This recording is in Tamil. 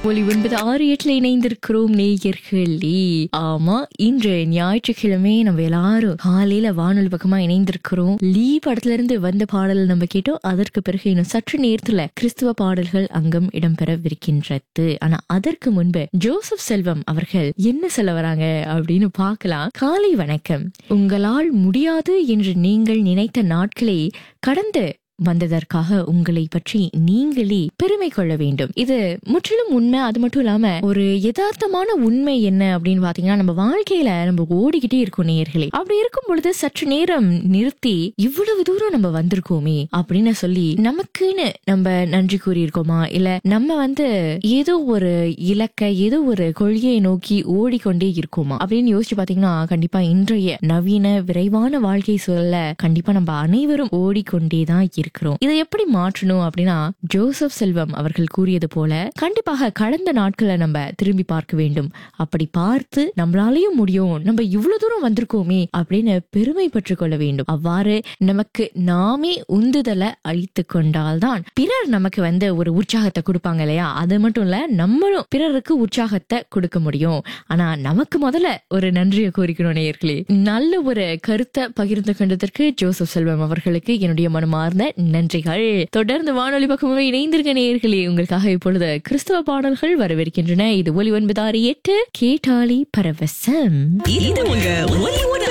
ஒலி ஒன்பது ஆறு எட்டுல இணைந்திருக்கிறோம் நேயர்களே ஆமா இன்று ஞாயிற்றுக்கிழமை நம்ம எல்லாரும் காலையில வானொலி பக்கமா இணைந்திருக்கிறோம் லீ படத்துல இருந்து வந்த பாடல் நம்ம கேட்டோம் அதற்கு பிறகு இன்னும் சற்று நேரத்துல கிறிஸ்துவ பாடல்கள் அங்கம் இடம்பெறவிருக்கின்றது ஆனா அதற்கு முன்பு ஜோசப் செல்வம் அவர்கள் என்ன சொல்ல வராங்க அப்படின்னு பார்க்கலாம் காலை வணக்கம் உங்களால் முடியாது என்று நீங்கள் நினைத்த நாட்களை கடந்து வந்ததற்காக உங்களை பற்றி நீங்களே பெருமை கொள்ள வேண்டும் இது முற்றிலும் உண்மை அது மட்டும் இல்லாம ஒரு யதார்த்தமான உண்மை என்ன அப்படின்னு பாத்தீங்கன்னா நம்ம வாழ்க்கையில நம்ம ஓடிக்கிட்டே இருக்கோம் நேயர்களே அப்படி இருக்கும் பொழுது சற்று நேரம் நிறுத்தி இவ்வளவு தூரம் நம்ம வந்திருக்கோமே அப்படின்னு சொல்லி நமக்குன்னு நம்ம நன்றி கூறியிருக்கோமா இல்ல நம்ம வந்து ஏதோ ஒரு இலக்கை ஏதோ ஒரு கொள்கையை நோக்கி ஓடிக்கொண்டே இருக்கோமா அப்படின்னு யோசிச்சு பாத்தீங்கன்னா கண்டிப்பா இன்றைய நவீன விரைவான வாழ்க்கை சூழல்ல கண்டிப்பா நம்ம அனைவரும் ஓடிக்கொண்டே தான் இருக்கிறோம் இதை எப்படி மாற்றணும் அப்படின்னா ஜோசப் செல்வம் அவர்கள் கூறியது போல கண்டிப்பாக கடந்த நாட்களை நம்ம திரும்பி பார்க்க வேண்டும் அப்படி பார்த்து நம்மளாலையும் முடியும் நம்ம இவ்வளவு தூரம் வந்திருக்கோமே அப்படின்னு பெருமை பெற்றுக் கொள்ள வேண்டும் அவ்வாறு நமக்கு நாமே உந்துதலை அழித்து கொண்டால்தான் பிறர் நமக்கு வந்து ஒரு உற்சாகத்தை கொடுப்பாங்க இல்லையா அது மட்டும் இல்ல நம்மளும் பிறருக்கு உற்சாகத்தை கொடுக்க முடியும் ஆனா நமக்கு முதல்ல ஒரு நன்றியை கோரிக்கணும் நேயர்களே நல்ல ஒரு கருத்தை பகிர்ந்து கொண்டதற்கு ஜோசப் செல்வம் அவர்களுக்கு என்னுடைய மனமார்ந்த நன்றிகள் தொடர்ந்து வானொலி பக்கமே இணைந்திருக்க நேயர்களே உங்களுக்காக இப்பொழுது கிறிஸ்தவ பாடல்கள் வரவிருக்கின்றன இது ஒலி ஒன்பது ஆறு எட்டு கேட்டாலி பரவசம் இது உங்க ஒலி